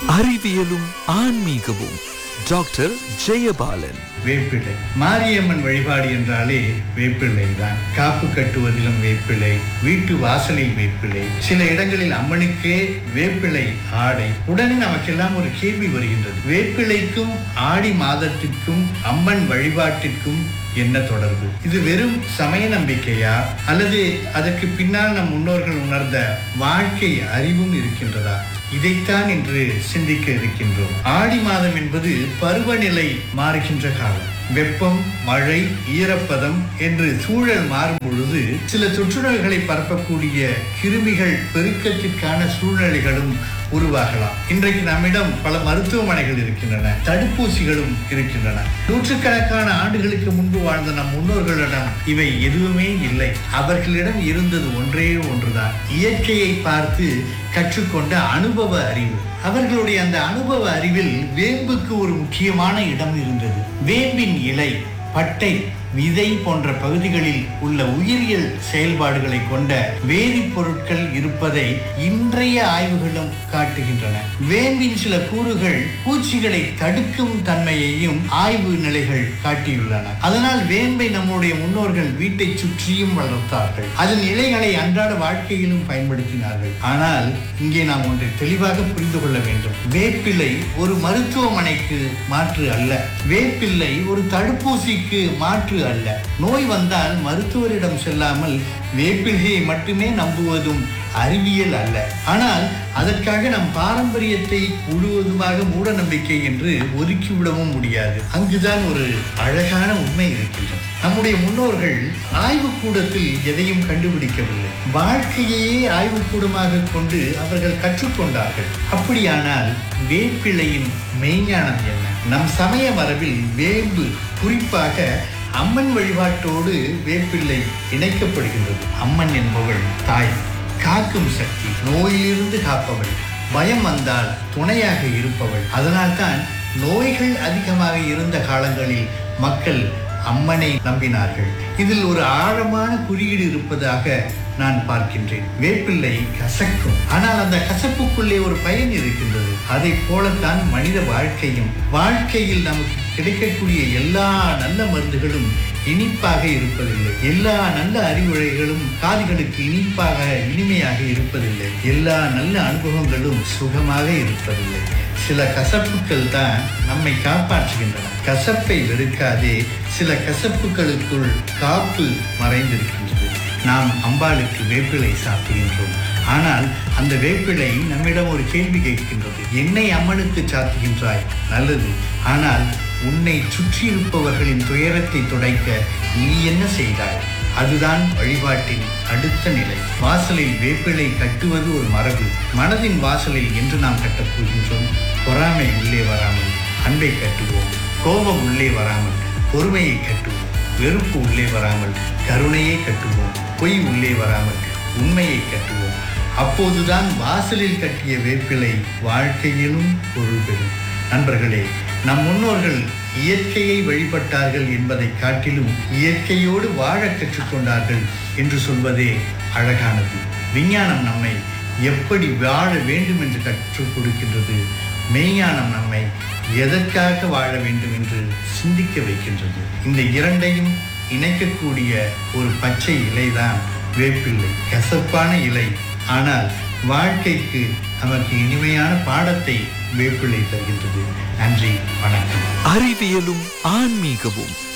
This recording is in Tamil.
அறிவியலும் ஆன்மீகமும் டாக்டர் ஜெயபாலன் வேப்பிள்ளை மாரியம்மன் வழிபாடு என்றாலே வேப்பிள்ளை தான் காப்பு கட்டுவதிலும் வேப்பிள்ளை வீட்டு வாசலில் வேப்பிள்ளை சில இடங்களில் அம்மனுக்கே வேப்பிள்ளை ஆடை உடனே நமக்கெல்லாம் ஒரு கேள்வி வருகின்றது வேப்பிள்ளைக்கும் ஆடி மாதத்திற்கும் அம்மன் வழிபாட்டிற்கும் என்ன தொடர்பு இது வெறும் சமய நம்பிக்கையா அல்லது அதற்கு பின்னால் நம் முன்னோர்கள் உணர்ந்த வாழ்க்கை அறிவும் இருக்கின்றதா இதைத்தான் இன்று சிந்திக்க இருக்கின்றோம் ஆடி மாதம் என்பது பருவநிலை மாறுகின்ற காலம் வெப்பம் மழை ஈரப்பதம் என்று சூழல் மாறும் பொழுது சில தொற்றுநோய்களை பரப்பக்கூடிய கிருமிகள் பெருக்கத்திற்கான சூழ்நிலைகளும் உருவாகலாம் இன்றைக்கு நம்மிடம் பல மருத்துவமனைகள் இருக்கின்றன தடுப்பூசிகளும் இருக்கின்றன நூற்றுக்கணக்கான ஆண்டுகளுக்கு முன்பு வாழ்ந்த நம் முன்னோர்களிடம் இவை எதுவுமே இல்லை அவர்களிடம் இருந்தது ஒன்றே ஒன்றுதான் இயற்கையை பார்த்து கற்றுக்கொண்ட அனுபவ அறிவு அவர்களுடைய அந்த அனுபவ அறிவில் வேம்புக்கு ஒரு முக்கியமான இடம் இருந்தது வேம்பின் இலை பட்டை விதை போன்ற பகுதிகளில் உள்ள உயிரியல் செயல்பாடுகளை கொண்ட வேதிப்பொருட்கள் இருப்பதை இன்றைய ஆய்வுகளும் காட்டுகின்றன வேம்பின் சில கூறுகள் பூச்சிகளை தடுக்கும் தன்மையையும் ஆய்வு நிலைகள் காட்டியுள்ளன அதனால் வேம்பை நம்முடைய முன்னோர்கள் வீட்டை சுற்றியும் வளர்த்தார்கள் அதன் இலைகளை அன்றாட வாழ்க்கையிலும் பயன்படுத்தினார்கள் ஆனால் இங்கே நாம் ஒன்றை தெளிவாக புரிந்து கொள்ள வேண்டும் வேப்பிலை ஒரு மருத்துவமனைக்கு மாற்று அல்ல வேப்பிள்ளை ஒரு தடுப்பூசிக்கு மாற்று அல்ல நோய் வந்தால் மருத்துவரிடம் செல்லாமல் வேப்பிலையை மட்டுமே நம்புவதும் அறிவியல் அல்ல ஆனால் அதற்காக நம் பாரம்பரியத்தை முழுவதுமாக மூட நம்பிக்கை என்று ஒதுக்கிவிடவும் முடியாது அங்குதான் ஒரு அழகான உண்மை இருக்கின்றது நம்முடைய முன்னோர்கள் ஆய்வுக்கூடத்தில் எதையும் கண்டுபிடிக்கவில்லை வாழ்க்கையையே ஆய்வுக்கூடமாக கொண்டு அவர்கள் கற்றுக்கொண்டார்கள் அப்படியானால் வேப்பிலையின் மெய்ஞானம் என்ன நம் சமய மரபில் வேம்பு குறிப்பாக அம்மன் வழிபாட்டோடு வேப்பிள்ளை இணைக்கப்படுகின்றது அம்மன் என்பவள் தாய் காக்கும் சக்தி நோயிலிருந்து காப்பவள் பயம் வந்தால் துணையாக இருப்பவள் அதனால்தான் நோய்கள் அதிகமாக இருந்த காலங்களில் மக்கள் அம்மனை நம்பினார்கள் இதில் ஒரு ஆழமான குறியீடு இருப்பதாக நான் பார்க்கின்றேன் வேப்பிள்ளை கசக்கும் ஆனால் அந்த கசப்புக்குள்ளே ஒரு பயன் இருக்கின்றது அதை போலத்தான் மனித வாழ்க்கையும் வாழ்க்கையில் நமக்கு கிடைக்கக்கூடிய எல்லா நல்ல மருந்துகளும் இனிப்பாக இருப்பதில்லை எல்லா நல்ல அறிவுரைகளும் காதுகளுக்கு இனிப்பாக இனிமையாக இருப்பதில்லை எல்லா நல்ல அனுபவங்களும் சுகமாக இருப்பதில்லை சில கசப்புக்கள் தான் நம்மை காப்பாற்றுகின்றன கசப்பை வெறுக்காதே சில கசப்புகளுக்குள் காப்பு மறைந்திருக்கின்றது நாம் அம்பாளுக்கு வேப்பிலை சாத்துகின்றோம் ஆனால் அந்த வேப்பிலை நம்மிடம் ஒரு கேள்வி கேட்கின்றது என்னை அம்மனுக்கு சாத்துகின்றாய் நல்லது ஆனால் உன்னை சுற்றி இருப்பவர்களின் துயரத்தை துடைக்க நீ என்ன செய்தாய் அதுதான் வழிபாட்டின் அடுத்த நிலை வாசலில் வேப்பிலை கட்டுவது ஒரு மரபு மனதின் வாசலில் என்று நாம் கட்டப் போகின்றோம் பொறாமை உள்ளே வராமல் அன்பை கட்டுவோம் கோபம் உள்ளே வராமல் பொறுமையை கட்டுவோம் வெறுப்பு உள்ளே வராமல் கருணையை கட்டுவோம் பொய் உள்ளே வராமல் உண்மையை கட்டுவோம் அப்போதுதான் வாசலில் கட்டிய வேப்பிலை வாழ்க்கையிலும் பொருள் பெறும் நண்பர்களே நம் முன்னோர்கள் இயற்கையை வழிபட்டார்கள் என்பதை காட்டிலும் இயற்கையோடு வாழ கற்றுக்கொண்டார்கள் என்று சொல்வதே அழகானது விஞ்ஞானம் நம்மை எப்படி வாழ வேண்டும் என்று கற்றுக் கொடுக்கின்றது மெய்ஞானம் நம்மை எதற்காக வாழ வேண்டும் என்று சிந்திக்க வைக்கின்றது இந்த இரண்டையும் இணைக்கக்கூடிய ஒரு பச்சை இலைதான் வேப்பிள்ளை கசப்பான இலை ஆனால் வாழ்க்கைக்கு நமக்கு இனிமையான பாடத்தை வேப்பிள்ளை தருகின்றது நன்றி வணக்கம் அறிவியலும் ஆன்மீகமும்